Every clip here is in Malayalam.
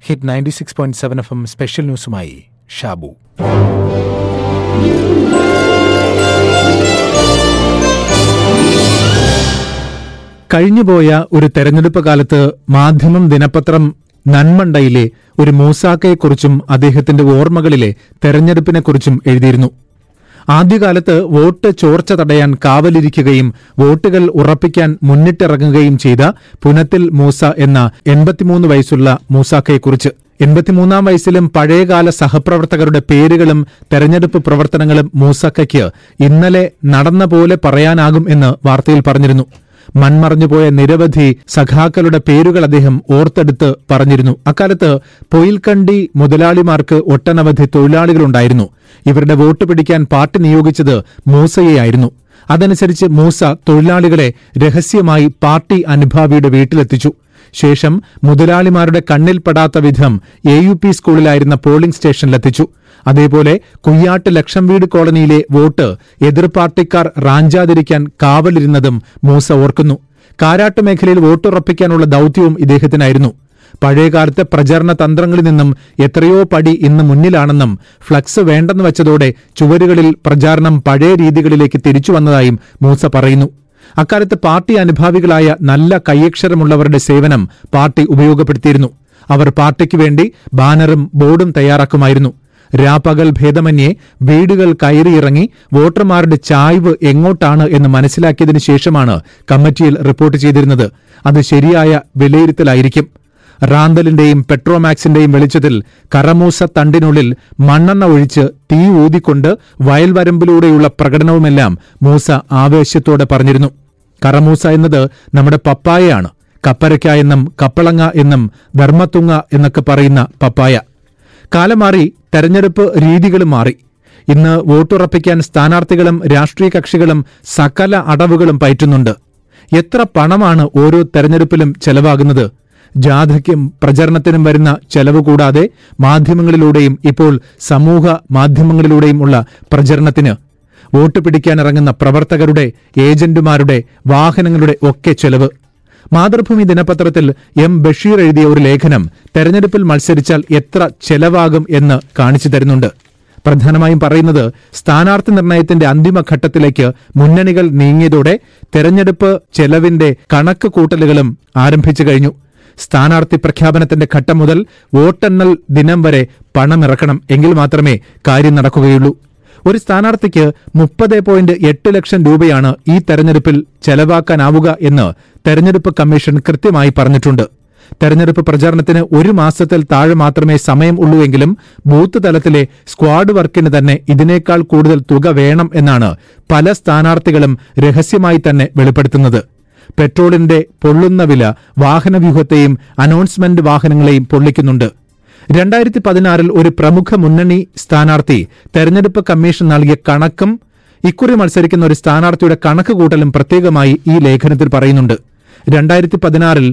hit ninety six point seven F M special ന്യൂസുമായി ഷാബു കഴിഞ്ഞുപോയ ഒരു തെരഞ്ഞെടുപ്പ് കാലത്ത് മാധ്യമം ദിനപത്രം നന്മണ്ടയിലെ ഒരു മൂസാക്കയെക്കുറിച്ചും അദ്ദേഹത്തിന്റെ ഓർമ്മകളിലെ തെരഞ്ഞെടുപ്പിനെക്കുറിച്ചും എഴുതിയിരുന്നു ആദ്യകാലത്ത് വോട്ട് ചോർച്ച തടയാൻ കാവലിരിക്കുകയും വോട്ടുകൾ ഉറപ്പിക്കാൻ മുന്നിട്ടിറങ്ങുകയും ചെയ്ത പുനത്തിൽ മൂസ എന്ന എൺപത്തിമൂന്ന് വയസ്സുള്ള മൂസാക്കയെക്കുറിച്ച് എൺപത്തിമൂന്നാം വയസ്സിലും പഴയകാല സഹപ്രവർത്തകരുടെ പേരുകളും തെരഞ്ഞെടുപ്പ് പ്രവർത്തനങ്ങളും മൂസാക്കയ്ക്ക് ഇന്നലെ നടന്ന പോലെ പറയാനാകും എന്ന് വാർത്തയിൽ പറഞ്ഞിരുന്നു മൺമറഞ്ഞുപോയ നിരവധി സഖാക്കളുടെ പേരുകൾ അദ്ദേഹം ഓർത്തെടുത്ത് പറഞ്ഞിരുന്നു അക്കാലത്ത് പൊയിൽക്കണ്ടി മുതലാളിമാർക്ക് ഒട്ടനവധി തൊഴിലാളികളുണ്ടായിരുന്നു ഇവരുടെ വോട്ട് പിടിക്കാൻ പാർട്ടി നിയോഗിച്ചത് മൂസയെയായിരുന്നു അതനുസരിച്ച് മൂസ തൊഴിലാളികളെ രഹസ്യമായി പാർട്ടി അനുഭാവിയുടെ വീട്ടിലെത്തിച്ചു ശേഷം മുതലാളിമാരുടെ കണ്ണിൽപ്പെടാത്ത വിധം എ യു പി സ്കൂളിലായിരുന്ന പോളിംഗ് സ്റ്റേഷനിലെത്തിച്ചു അതേപോലെ കുയ്യാട്ട് ലക്ഷം വീട് കോളനിയിലെ വോട്ട് എതിർ പാർട്ടിക്കാർ റാഞ്ചാതിരിക്കാൻ കാവലിരുന്നതും മൂസ ഓർക്കുന്നു കാരാട്ട് മേഖലയിൽ വോട്ടുറപ്പിക്കാനുള്ള ദൌത്യവും ഇദ്ദേഹത്തിനായിരുന്നു പഴയകാലത്തെ പ്രചരണ തന്ത്രങ്ങളിൽ നിന്നും എത്രയോ പടി ഇന്ന് മുന്നിലാണെന്നും ഫ്ലക്സ് വേണ്ടെന്ന് വെച്ചതോടെ ചുവരുകളിൽ പ്രചാരണം പഴയ രീതികളിലേക്ക് തിരിച്ചു വന്നതായും മൂസ പറയുന്നു അക്കാലത്ത് പാർട്ടി അനുഭാവികളായ നല്ല കൈയക്ഷരമുള്ളവരുടെ സേവനം പാർട്ടി ഉപയോഗപ്പെടുത്തിയിരുന്നു അവർ പാർട്ടിക്ക് വേണ്ടി ബാനറും ബോർഡും തയ്യാറാക്കുമായിരുന്നു രാപ്പകൽ ഭേദമന്യേ വീടുകൾ കയറിയിറങ്ങി വോട്ടർമാരുടെ ചായ്വ് എങ്ങോട്ടാണ് എന്ന് മനസ്സിലാക്കിയതിനു ശേഷമാണ് കമ്മിറ്റിയിൽ റിപ്പോർട്ട് ചെയ്തിരുന്നത് അത് ശരിയായ വിലയിരുത്തലായിരിക്കും റാന്തലിന്റെയും പെട്രോമാക്സിന്റെയും വെളിച്ചത്തിൽ കറമൂസ തണ്ടിനുള്ളിൽ മണ്ണെണ്ണ ഒഴിച്ച് തീ ഊതിക്കൊണ്ട് വയൽവരമ്പിലൂടെയുള്ള പ്രകടനവുമെല്ലാം മൂസ ആവേശത്തോടെ പറഞ്ഞിരുന്നു കറമൂസ എന്നത് നമ്മുടെ പപ്പായയാണ് കപ്പരയ്ക്ക എന്നും കപ്പളങ്ങ എന്നും ധർമ്മത്തുങ്ങ എന്നൊക്കെ പറയുന്ന പപ്പായ കാലം മാറി തെരഞ്ഞെടുപ്പ് രീതികളും മാറി ഇന്ന് വോട്ടുറപ്പിക്കാൻ സ്ഥാനാർത്ഥികളും രാഷ്ട്രീയ കക്ഷികളും സകല അടവുകളും പയറ്റുന്നുണ്ട് എത്ര പണമാണ് ഓരോ തെരഞ്ഞെടുപ്പിലും ചെലവാകുന്നത് ജാഥയ്ക്കും പ്രചരണത്തിനും വരുന്ന ചെലവ് കൂടാതെ മാധ്യമങ്ങളിലൂടെയും ഇപ്പോൾ സമൂഹ മാധ്യമങ്ങളിലൂടെയും പ്രചരണത്തിന് വോട്ട് പിടിക്കാനിറങ്ങുന്ന പ്രവർത്തകരുടെ ഏജന്റുമാരുടെ വാഹനങ്ങളുടെ ഒക്കെ ചെലവ് മാതൃഭൂമി ദിനപത്രത്തിൽ എം ബഷീർ എഴുതിയ ഒരു ലേഖനം തെരഞ്ഞെടുപ്പിൽ മത്സരിച്ചാൽ എത്ര ചെലവാകും എന്ന് കാണിച്ചു തരുന്നുണ്ട് പ്രധാനമായും പറയുന്നത് സ്ഥാനാർത്ഥി നിർണയത്തിന്റെ അന്തിമഘട്ടത്തിലേക്ക് മുന്നണികൾ നീങ്ങിയതോടെ തെരഞ്ഞെടുപ്പ് ചെലവിന്റെ കണക്ക് കൂട്ടലുകളും ആരംഭിച്ചു കഴിഞ്ഞു സ്ഥാനാർത്ഥി പ്രഖ്യാപനത്തിന്റെ ഘട്ടം മുതൽ വോട്ടെണ്ണൽ ദിനം വരെ പണമിറക്കണം എങ്കിൽ മാത്രമേ കാര്യം നടക്കുകയുള്ളൂ ഒരു സ്ഥാനാർത്ഥിക്ക് മുപ്പത് പോയിന്റ് എട്ട് ലക്ഷം രൂപയാണ് ഈ തെരഞ്ഞെടുപ്പിൽ ചെലവാക്കാനാവുക എന്ന് തെരഞ്ഞെടുപ്പ് കമ്മീഷൻ കൃത്യമായി പറഞ്ഞിട്ടുണ്ട് തെരഞ്ഞെടുപ്പ് പ്രചാരണത്തിന് ഒരു മാസത്തിൽ താഴെ മാത്രമേ സമയം ഉള്ളൂവെങ്കിലും ബൂത്ത് തലത്തിലെ സ്ക്വാഡ് വർക്കിന് തന്നെ ഇതിനേക്കാൾ കൂടുതൽ തുക വേണം എന്നാണ് പല സ്ഥാനാർത്ഥികളും രഹസ്യമായി തന്നെ വെളിപ്പെടുത്തുന്നത് പെട്രോളിന്റെ പൊള്ളുന്ന വില വാഹനവ്യൂഹത്തെയും അനൗൺസ്മെന്റ് വാഹനങ്ങളെയും പൊള്ളിക്കുന്നുണ്ട് രണ്ടായിരത്തി പതിനാറിൽ ഒരു പ്രമുഖ മുന്നണി സ്ഥാനാർത്ഥി തെരഞ്ഞെടുപ്പ് കമ്മീഷൻ നൽകിയ കണക്കും ഇക്കുറി മത്സരിക്കുന്ന ഒരു സ്ഥാനാർത്ഥിയുടെ കണക്ക് കൂട്ടലും പ്രത്യേകമായി ഈ ലേഖനത്തിൽ പറയുന്നുണ്ട് രണ്ടായിരത്തി പതിനാറിൽ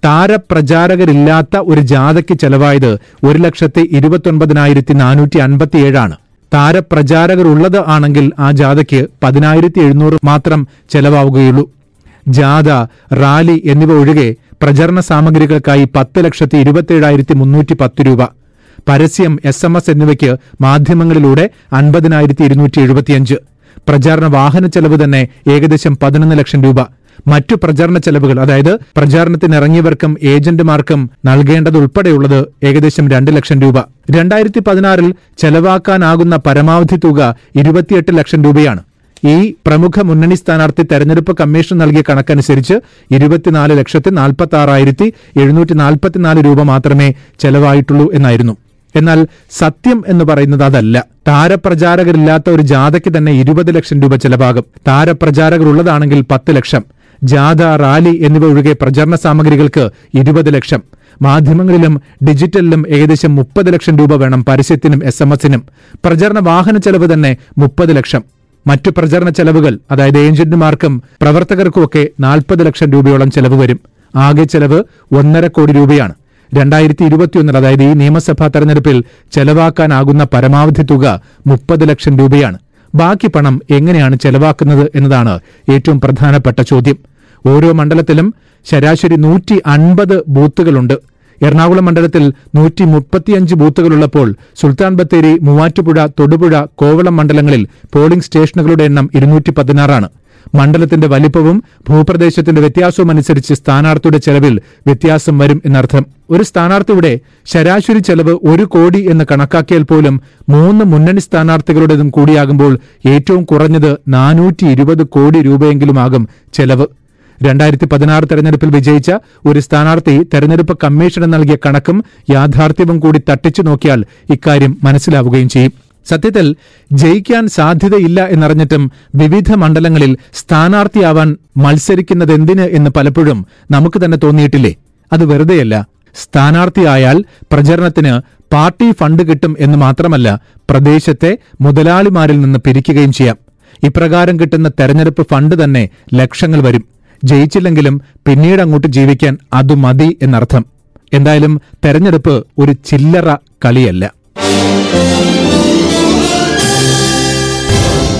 താരപ്രചാരകരില്ലാത്ത ഒരു ജാഥയ്ക്ക് ചെലവായത് ഒരു ലക്ഷത്തി ഇരുപത്തൊൻപതിനായിരത്തി നാനൂറ്റി അൻപത്തിയേഴാണ് താരപ്രചാരകരുള്ളത് ആണെങ്കിൽ ആ ജാഥയ്ക്ക് പതിനായിരത്തി എഴുന്നൂറ് മാത്രം ചെലവാവുകയുള്ളൂ ജാഥ റാലി എന്നിവ ഒഴികെ പ്രചരണ സാമഗ്രികൾക്കായി പത്ത് ലക്ഷത്തി ഇരുപത്തിയേഴായിരത്തി മുന്നൂറ്റി പത്ത് രൂപ പരസ്യം എസ് എം എസ് എന്നിവയ്ക്ക് മാധ്യമങ്ങളിലൂടെ അൻപതിനായിരത്തി ഇരുന്നൂറ്റി എഴുപത്തിയഞ്ച് പ്രചാരണ വാഹന ചെലവ് തന്നെ ഏകദേശം പതിനൊന്ന് ലക്ഷം രൂപ മറ്റു പ്രചാരണ ചെലവുകൾ അതായത് പ്രചാരണത്തിനിറങ്ങിയവർക്കും ഏജന്റുമാർക്കും നൽകേണ്ടതുൾപ്പെടെയുള്ളത് ഏകദേശം രണ്ട് ലക്ഷം രൂപ രണ്ടായിരത്തി പതിനാറിൽ ചെലവാക്കാനാകുന്ന പരമാവധി തുക ഇരുപത്തിയെട്ട് ലക്ഷം രൂപയാണ് ഈ പ്രമുഖ മുന്നണി സ്ഥാനാർത്ഥി തെരഞ്ഞെടുപ്പ് കമ്മീഷൻ നൽകിയ കണക്കനുസരിച്ച് ഇരുപത്തിനാല് ലക്ഷത്തി നാൽപ്പത്തി ആറായിരത്തി എഴുന്നൂറ്റി നാൽപ്പത്തിനാല് രൂപ മാത്രമേ ചെലവായിട്ടുള്ളൂ എന്നായിരുന്നു എന്നാൽ സത്യം എന്ന് പറയുന്നത് അതല്ല താരപ്രചാരകരില്ലാത്ത ഒരു ജാഥയ്ക്ക് തന്നെ ഇരുപത് ലക്ഷം രൂപ ചെലവാകും താരപ്രചാരകർ ഉള്ളതാണെങ്കിൽ പത്ത് ലക്ഷം ജാഥ റാലി എന്നിവ ഒഴികെ പ്രചരണ സാമഗ്രികൾക്ക് ഇരുപത് ലക്ഷം മാധ്യമങ്ങളിലും ഡിജിറ്റലിലും ഏകദേശം മുപ്പത് ലക്ഷം രൂപ വേണം പരസ്യത്തിനും എസ് എം എസിനും പ്രചരണ വാഹന ചെലവ് തന്നെ മുപ്പത് ലക്ഷം മറ്റു പ്രചരണ ചെലവുകൾ അതായത് ഏജന്റുമാർക്കും പ്രവർത്തകർക്കുമൊക്കെ നാൽപ്പത് ലക്ഷം രൂപയോളം ചെലവ് വരും ആകെ ചെലവ് ഒന്നര കോടി രൂപയാണ് രണ്ടായിരത്തി ഇരുപത്തിയൊന്നിൽ അതായത് ഈ നിയമസഭാ തെരഞ്ഞെടുപ്പിൽ ചെലവാക്കാനാകുന്ന പരമാവധി തുക മുപ്പത് ലക്ഷം രൂപയാണ് ബാക്കി പണം എങ്ങനെയാണ് ചെലവാക്കുന്നത് എന്നതാണ് ഏറ്റവും പ്രധാനപ്പെട്ട ചോദ്യം ഓരോ മണ്ഡലത്തിലും ശരാശരി നൂറ്റി അൻപത് ബൂത്തുകളുണ്ട് എറണാകുളം മണ്ഡലത്തിൽ നൂറ്റി മുപ്പത്തിയഞ്ച് ബൂത്തുകളുള്ളപ്പോൾ സുൽത്താൻ ബത്തേരി മൂവാറ്റുപുഴ തൊടുപുഴ കോവളം മണ്ഡലങ്ങളിൽ പോളിംഗ് സ്റ്റേഷനുകളുടെ എണ്ണം ഇരുന്നൂറ്റി പതിനാറാണ് മണ്ഡലത്തിന്റെ വലിപ്പവും ഭൂപ്രദേശത്തിന്റെ വ്യത്യാസവും അനുസരിച്ച് സ്ഥാനാർത്ഥിയുടെ ചെലവിൽ വ്യത്യാസം വരും എന്നർത്ഥം ഒരു സ്ഥാനാർത്ഥിയുടെ ശരാശരി ചെലവ് ഒരു കോടി എന്ന് കണക്കാക്കിയാൽ പോലും മൂന്ന് മുന്നണി സ്ഥാനാർത്ഥികളുടേതും കൂടിയാകുമ്പോൾ ഏറ്റവും കുറഞ്ഞത് നാനൂറ്റി ഇരുപത് കോടി രൂപയെങ്കിലുമാകും ചെലവ് രണ്ടായിരത്തി പതിനാറ് തെരഞ്ഞെടുപ്പിൽ വിജയിച്ച ഒരു സ്ഥാനാർത്ഥി തെരഞ്ഞെടുപ്പ് കമ്മീഷന് നൽകിയ കണക്കും യാഥാർത്ഥ്യവും കൂടി തട്ടിച്ചു നോക്കിയാൽ ഇക്കാര്യം മനസ്സിലാവുകയും ചെയ്യും സത്യത്തിൽ ജയിക്കാൻ സാധ്യതയില്ല എന്നറിഞ്ഞിട്ടും വിവിധ മണ്ഡലങ്ങളിൽ സ്ഥാനാർത്ഥിയാവാൻ മത്സരിക്കുന്നതെന്തിന് എന്ന് പലപ്പോഴും നമുക്ക് തന്നെ തോന്നിയിട്ടില്ലേ അത് വെറുതെയല്ല സ്ഥാനാർത്ഥിയായാൽ പ്രചരണത്തിന് പാർട്ടി ഫണ്ട് കിട്ടും എന്ന് മാത്രമല്ല പ്രദേശത്തെ മുതലാളിമാരിൽ നിന്ന് പിരിക്കുകയും ചെയ്യാം ഇപ്രകാരം കിട്ടുന്ന തെരഞ്ഞെടുപ്പ് ഫണ്ട് തന്നെ ലക്ഷങ്ങൾ വരും ജയിച്ചില്ലെങ്കിലും പിന്നീട് അങ്ങോട്ട് ജീവിക്കാൻ അതു മതി എന്നർത്ഥം എന്തായാലും തെരഞ്ഞെടുപ്പ് ഒരു ചില്ലറ കളിയല്ല